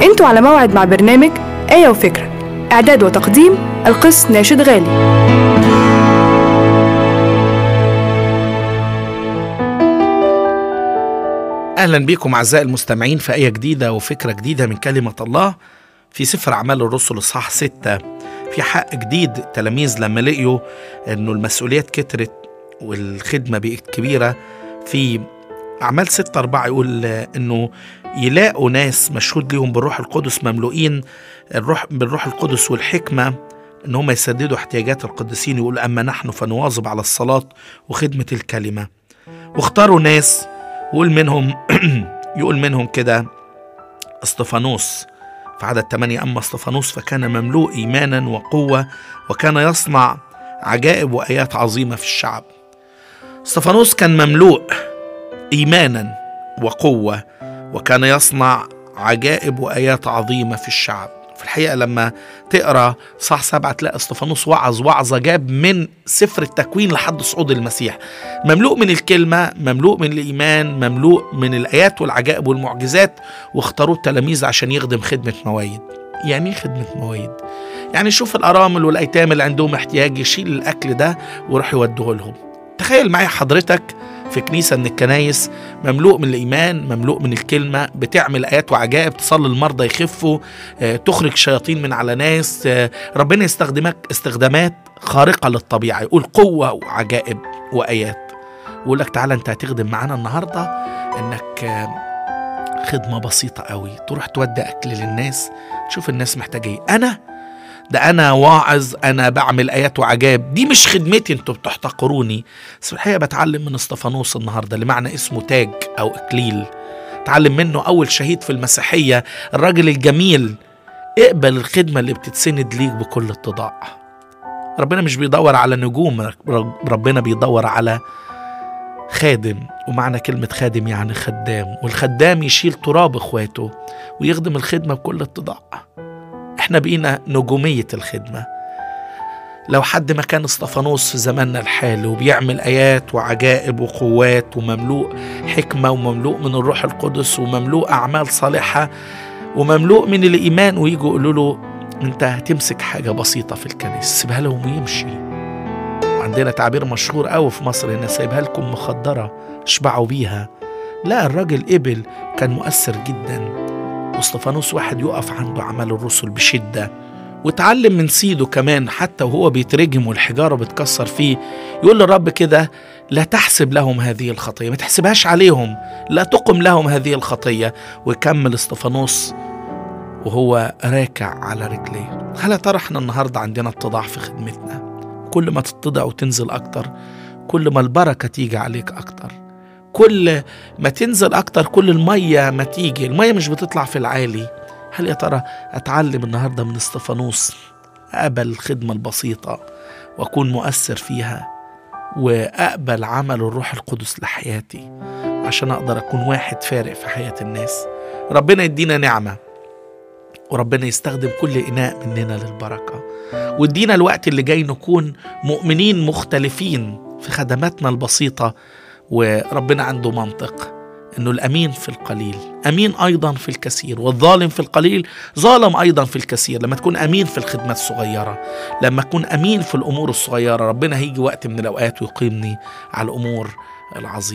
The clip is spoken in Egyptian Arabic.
انتوا على موعد مع برنامج آية وفكرة إعداد وتقديم القس ناشد غالي اهلا بكم اعزائي المستمعين في ايه جديده وفكره جديده من كلمه الله في سفر اعمال الرسل اصحاح ستة في حق جديد التلاميذ لما لقيوا انه المسؤوليات كترت والخدمه بقت كبيره في اعمال ستة أربعة يقول انه يلاقوا ناس مشهود ليهم بالروح القدس مملوئين الروح بالروح القدس والحكمه ان هم يسددوا احتياجات القديسين يقول اما نحن فنواظب على الصلاه وخدمه الكلمه واختاروا ناس ويقول منهم يقول منهم كده اسطفانوس في عدد 8 أما اسطفانوس فكان مملوء إيمانا وقوة وكان يصنع عجائب وآيات عظيمة في الشعب اسطفانوس كان مملوء إيمانا وقوة وكان يصنع عجائب وآيات عظيمة في الشعب في الحقيقة لما تقرأ صح سبعة تلاقي اسطفانوس وعظ وعظة جاب من سفر التكوين لحد صعود المسيح مملوء من الكلمة مملوء من الإيمان مملوء من الآيات والعجائب والمعجزات واختاروه التلاميذ عشان يخدم خدمة موايد يعني ايه خدمة موايد؟ يعني يشوف الأرامل والأيتام اللي عندهم احتياج يشيل الأكل ده ويروح يوديه لهم تخيل معايا حضرتك في كنيسة من الكنايس مملوء من الإيمان مملوء من الكلمة بتعمل آيات وعجائب تصلي المرضى يخفوا آه، تخرج شياطين من على ناس آه، ربنا يستخدمك استخدامات خارقة للطبيعة يقول قوة وعجائب وآيات ويقول لك تعالى أنت هتخدم معانا النهاردة إنك آه، خدمة بسيطة قوي تروح تودي أكل للناس تشوف الناس محتاجة إيه أنا ده انا واعظ انا بعمل ايات وعجائب دي مش خدمتي انتوا بتحتقروني بس في الحقيقه بتعلم من اسطفانوس النهارده اللي معنى اسمه تاج او اكليل اتعلم منه اول شهيد في المسيحيه الراجل الجميل اقبل الخدمه اللي بتتسند ليك بكل اتضاع ربنا مش بيدور على نجوم ربنا بيدور على خادم ومعنى كلمة خادم يعني خدام والخدام يشيل تراب اخواته ويخدم الخدمة بكل اتضاع احنا بقينا نجومية الخدمة لو حد ما كان اسطفانوس في زماننا الحالي وبيعمل آيات وعجائب وقوات ومملوء حكمة ومملوء من الروح القدس ومملوء أعمال صالحة ومملوء من الإيمان ويجوا يقولوا له أنت هتمسك حاجة بسيطة في الكنيسة سيبها لهم ويمشي وعندنا تعبير مشهور قوي في مصر هنا سايبها لكم مخدرة اشبعوا بيها لا الراجل قبل كان مؤثر جدا واستفانوس واحد يقف عنده عمل الرسل بشدة واتعلم من سيده كمان حتى وهو بيترجم والحجارة بتكسر فيه يقول للرب كده لا تحسب لهم هذه الخطية ما تحسبهاش عليهم لا تقم لهم هذه الخطية ويكمل استفانوس وهو راكع على رجليه هل ترى احنا النهاردة عندنا اتضاع في خدمتنا كل ما تتضع وتنزل أكتر كل ما البركة تيجي عليك أكتر كل ما تنزل أكتر كل المية ما تيجي المية مش بتطلع في العالي هل يا ترى أتعلم النهاردة من استفانوس أقبل الخدمة البسيطة وأكون مؤثر فيها وأقبل عمل الروح القدس لحياتي عشان أقدر أكون واحد فارق في حياة الناس ربنا يدينا نعمة وربنا يستخدم كل إناء مننا للبركة ويدينا الوقت اللي جاي نكون مؤمنين مختلفين في خدماتنا البسيطة وربنا عنده منطق انه الامين في القليل امين ايضا في الكثير والظالم في القليل ظالم ايضا في الكثير لما تكون امين في الخدمه الصغيره لما تكون امين في الامور الصغيره ربنا هيجي وقت من الاوقات ويقيمني على الامور العظيمه